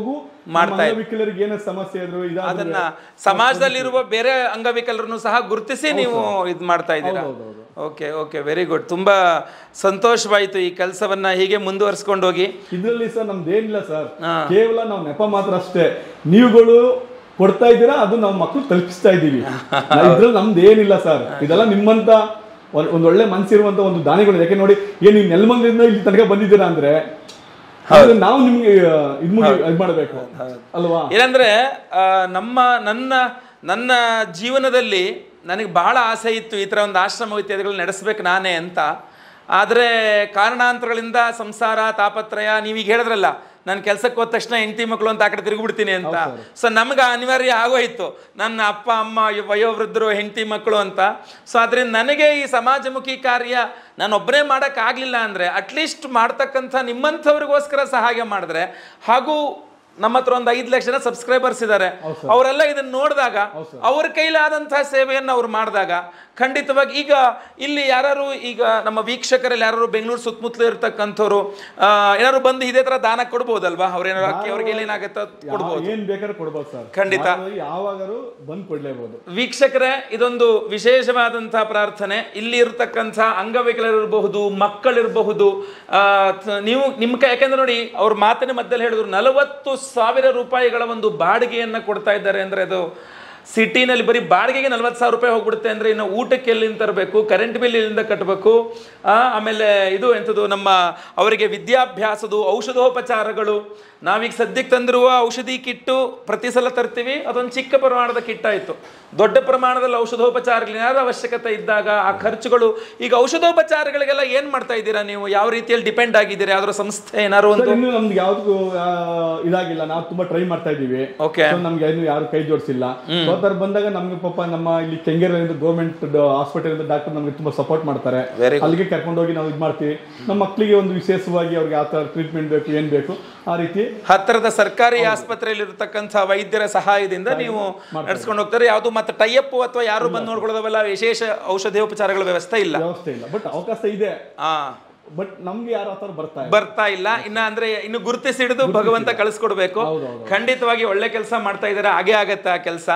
Speaker 1: ಮಾಡ್ತಾ ಇದ್ದಾರೆ
Speaker 2: ಅಂಗವಿಕಲರಿಗೆ ಏನೋ ಸಮಸ್ಯೆ ಇದ್ರು ಇದಾದ್ರೆ
Speaker 1: ಅದನ್ನ ಸಮಾಜದಲ್ಲಿರುವ ಬೇರೆ ಅಂಗವಿಕಲರನ್ನು ಸಹ ಗುರುತಿಸಿ ನೀವು ಇದು ಮಾಡ್ತಾ ಇದ್ದೀರಾ
Speaker 2: ಹೌದೌದು.
Speaker 1: ಓಕೆ ಓಕೆ ವೆರಿ ಗುಡ್ ತುಂಬಾ ಸಂತೋಷವಾಯಿತು ಈ ಕೆಲಸವನ್ನ ಹೀಗೆ ಮುಂದುವರಿಸ್ಕೊಂಡು ಹೋಗಿ
Speaker 2: ಇದ್ರಲ್ಲಿ ಸರ್ ನಮ್ದು ಏನಿಲ್ಲ ಸರ್ ಕೇವಲ ನಾವು ನೆಪ ಮಾತ್ರ ಅಷ್ಟೇ ನೀವುಗಳು ಕೊಡ್ತಾ ಇದ್ದೀರಾ ಅದು ನಾವು ಮಕ್ಕಳು ತಲುಪಿಸ್ತಾ ಇದ್ದೀವಿ ಇದ್ರಲ್ಲಿ ನಮ್ದು ಏನಿಲ್ಲ ಸರ್ ಇದೆಲ್ಲ ನಿಮ್ಮಂತ ಒಂದ್ ಒಂದ್ ಒಳ್ಳೆ ಮನ್ಸಿರುವಂತ ಒಂದು ದಾನಿಗಳು ಯಾಕೆ ನೋಡಿ ಏನ್ ನೀವು ನೆಲಮಂಗಲಿಂದ ಇಲ್ಲಿ ತನಕ ಬಂದಿದ್ದೀರಾ ಅಂದ್ರೆ ಹಾಗಾದ್ರೆ ನಾವು ನಿಮ್ಗೆ ಇದ್ ಮುಗಿ ಇದ್ ಮಾಡ್ಬೇಕು ಅಲ್ವಾ
Speaker 1: ಏನಂದ್ರೆ ಆ, ನಮ್ಮ ನನ್ನ ನನ್ನ ಜೀವನದಲ್ಲಿ ನನಗೆ ಬಹಳ ಆಸೆ ಇತ್ತು ಈ ಥರ ಒಂದು ಆಶ್ರಮ ಇತ್ಯಾದಿಗಳು ನಡೆಸ್ಬೇಕು ನಾನೇ ಅಂತ ಆದರೆ ಕಾರಣಾಂತರಗಳಿಂದ ಸಂಸಾರ ತಾಪತ್ರಯ ನೀವೀಗ ಹೇಳಿದ್ರಲ್ಲ ನಾನು ಕೆಲ್ಸಕ್ಕೆ ಹೋದ ತಕ್ಷಣ ಹೆಂಡತಿ ಮಕ್ಕಳು ಅಂತ ಆ ಕಡೆ ತಿರುಗಿಬಿಡ್ತೀನಿ ಅಂತ ಸೊ ನಮ್ಗೆ ಅನಿವಾರ್ಯ ಆಗೋಯ್ತು ನನ್ನ ಅಪ್ಪ ಅಮ್ಮ ಈ ವಯೋವೃದ್ಧರು ಹೆಂಡತಿ ಮಕ್ಕಳು ಅಂತ ಸೊ ಅದರಿಂದ ನನಗೆ ಈ ಸಮಾಜಮುಖಿ ಕಾರ್ಯ ನಾನು ಒಬ್ಬನೇ ಮಾಡೋಕ್ಕಾಗಲಿಲ್ಲ ಅಂದರೆ ಅಟ್ಲೀಸ್ಟ್ ಮಾಡ್ತಕ್ಕಂಥ ನಿಮ್ಮಂಥವ್ರಿಗೋಸ್ಕರ ಸಹಾಯ ಮಾಡಿದ್ರೆ ಹಾಗೂ ನಮ್ಮ ಹತ್ರ ಒಂದು ಐದು ಲಕ್ಷ ಜನ ಸಬ್ಸ್ಕ್ರೈಬರ್ಸ್ ಇದ್ದಾರೆ ಅವರೆಲ್ಲ ಇದನ್ನ ನೋಡಿದಾಗ ಅವ್ರ ಕೈಲಾದಂತಹ ಸೇವೆಯನ್ನು ಅವ್ರು ಮಾಡಿದಾಗ ಖಂಡಿತವಾಗಿ ಈಗ ಇಲ್ಲಿ ಯಾರು ಈಗ ನಮ್ಮ ವೀಕ್ಷಕರಲ್ಲಿ ಯಾರು ಬೆಂಗಳೂರು ಸುತ್ತಮುತ್ತಲು ಇರ್ತಕ್ಕಂಥವ್ರು ಆ, ಏನಾದ್ರು ಬಂದು ಇದೇ ತರ ದಾನ ಕೊಡ್ಬೋದಲ್ವಾ ಅವ್ರೇನಾದ್ರು ಅಕ್ಕಿ ಅವ್ರಿಗೆ ಏನಾಗುತ್ತೆ ಕೊಡ್ಬೋದು
Speaker 2: ಏನ್ ಬೇಕಾದ್ರೂ ಕೊಡ್ಬೋದು ಸರ್
Speaker 1: ಖಂಡಿತ.
Speaker 2: ಯಾವಾಗಾರು ಬಂದ್ ಕೊಡ್ಲೇಬಹುದು
Speaker 1: ವೀಕ್ಷಕರೇ ಇದೊಂದು ವಿಶೇಷವಾದಂತಹ ಪ್ರಾರ್ಥನೆ ಇಲ್ಲಿ ಇರ್ತಕ್ಕಂಥ ಅಂಗವಿಕಲರಿರಬಹುದು ಮಕ್ಕಳಿರಬಹುದು ಆ, ತ- ನೀವು ನಿಮ್ಮ ಕೈ ಯಾಕೆಂದ್ರೆ ನೋಡಿ ಅವ್ರ ಮಾತಿನ ಮಧ್ಯದಲ್ಲಿ ಹೇಳಿದ್ರು ನಲವತ್ತು ಸಾವಿರ ರೂಪಾಯಿಗಳ ಒಂದು ಬಾಡಿಗೆಯನ್ನ ಕೊಡ್ತಾ ಇದ್ದಾರೆ ಅಂದ್ರೆ ಅದು ಸಿಟಿನಲ್ಲಿ ಬರೀ ಬಾಡಿಗೆಗೆ ನಲ್ವತ್ತು ಸಾವಿರ ರೂಪಾಯಿ ಹೋಗ್ಬಿಡುತ್ತೆ ಅಂದ್ರೆ ಇನ್ನು ಊಟಕ್ಕೆ ಎಲ್ಲಿಂದ ತರಬೇಕು ಕರೆಂಟ್ ಬಿಲ್ ಎಲ್ಲಿಂದ ಕಟ್ಟಬೇಕು ಆ, ಆಮೇಲೆ ಇದು ಎಂಥದ್ದು ನಮ್ಮ ಅವರಿಗೆ ವಿದ್ಯಾಭ್ಯಾಸದು ಔಷಧೋಪಚಾರಗಳು ನಾವೀಗ ಸದ್ಯಕ್ಕೆ ತಂದಿರುವ ಔಷಧಿ ಕಿಟ್ಟು ಪ್ರತಿ ಸಲ ತರ್ತೀವಿ ಅದೊಂದು ಚಿಕ್ಕ ಪ್ರಮಾಣದ ಕಿಟ್ ಆಯಿತು ದೊಡ್ಡ ಪ್ರಮಾಣದಲ್ಲಿ ಔಷಧೋಪಚಾರಗಳು ಏನಾದ್ರು ಅವಶ್ಯಕತೆ ಇದ್ದಾಗ ಆ ಖರ್ಚುಗಳು ಈಗ ಔಷಧೋಪಚಾರಗಳಿಗೆಲ್ಲ ಏನು ಮಾಡ್ತಾ ಇದ್ದೀರಾ ನೀವು ಯಾವ ರೀತಿಯಲ್ಲಿ ಡಿಪೆಂಡ್ ಆಗಿದ್ದೀರಾ ಯಾವ್ದಾದ್ರು ಸಂಸ್ಥೆ ಏನಾದ್ರು ಒಂದು
Speaker 2: ಇನ್ನು ನಮ್ಗೆ ಯಾವ್ದು ಇದಾಗಿಲ್ಲ ನಾವು ತುಂಬಾ ಟ್ರೈ ಮಾಡ್ತಾ ಇದೀವಿ
Speaker 1: ಓಕೆ
Speaker 2: So ನಮ್ಗೆ ಇನ್ನು ಯಾರು ಕೈ ಜೋಡಿಸಿಲ್ಲ ಸೊ ಆ ತರ ಬಂದಾಗ ನಮ್ಗೆ ಪಾಪ ನಮ್ಮ ಇಲ್ಲಿ ಕೆಂಗೇರಿಯಿಂದ ಗೌರ್ಮೆಂಟ್ ಹಾಸ್ಪಿಟಲ್ ಡಾಕ್ಟರ್ ನಮ್ಗೆ ತುಂಬಾ ಸಪೋರ್ಟ್ ಮಾಡ್ತಾರೆ
Speaker 1: Very
Speaker 2: ಅಲ್ಲಿಗೆ ಕರ್ಕೊಂಡು ಹೋಗಿ ನಾವು ಇದು ಮಾಡ್ತೀವಿ ನಮ್ಮ ಮಕ್ಕಳಿಗೆ ಒಂದು ವಿಶೇಷವಾಗಿ ಅವ್ರಿಗೆ ಯಾವ ತರ ಟ್ರೀಟ್ಮೆಂಟ್ ಬೇಕು ಏನ್ ಬೇಕು ಆ ರೀತಿ
Speaker 1: ಹತ್ತಿರದ ಸರ್ಕಾರಿ ಆಸ್ಪತ್ರೆಯಲ್ಲಿ ಇರತಕ್ಕಂಥ ವೈದ್ಯರ ಸಹಾಯದಿಂದ ನೀವು ನಡೆಸ್ಕೊಂಡು ಹೋಗ್ತಾರೆ ಯಾವುದು ಮತ್ತೆ ಟೈಅಪ್ ಅಥವಾ ಯಾರು ಬಂದು ನೋಡ್ಕೊಳ್ಳೋದವೆಲ್ಲ ವಿಶೇಷ ಔಷಧೋಪಚಾರಗಳ ವ್ಯವಸ್ಥೆ ಇಲ್ಲ
Speaker 2: ವ್ಯವಸ್ಥೆ ಇಲ್ಲ ಬಟ್ ಅವಕಾಶ ಇದೆ
Speaker 1: ಆ
Speaker 2: ಬಟ್ ನಮ್ಗೆ ಯಾರು ಆ ತರ ಬರ್ತಾ ಇಲ್ಲ
Speaker 1: ಬರ್ತಾ ಇಲ್ಲ ಇನ್ನ ಅಂದ್ರೆ ಇನ್ನು ಗುರುತಿಸಿ ಹಿಡಿದು ಭಗವಂತ ಕಳಿಸ್ಕೊಡ್ಬೇಕು
Speaker 2: ಹೌದೌದು.
Speaker 1: ಖಂಡಿತವಾಗಿ ಒಳ್ಳೆ ಕೆಲಸ ಮಾಡ್ತಾ ಇದ್ದಾರೆ ಹಾಗೆ ಆಗತ್ತೆ ಆ ಕೆಲಸ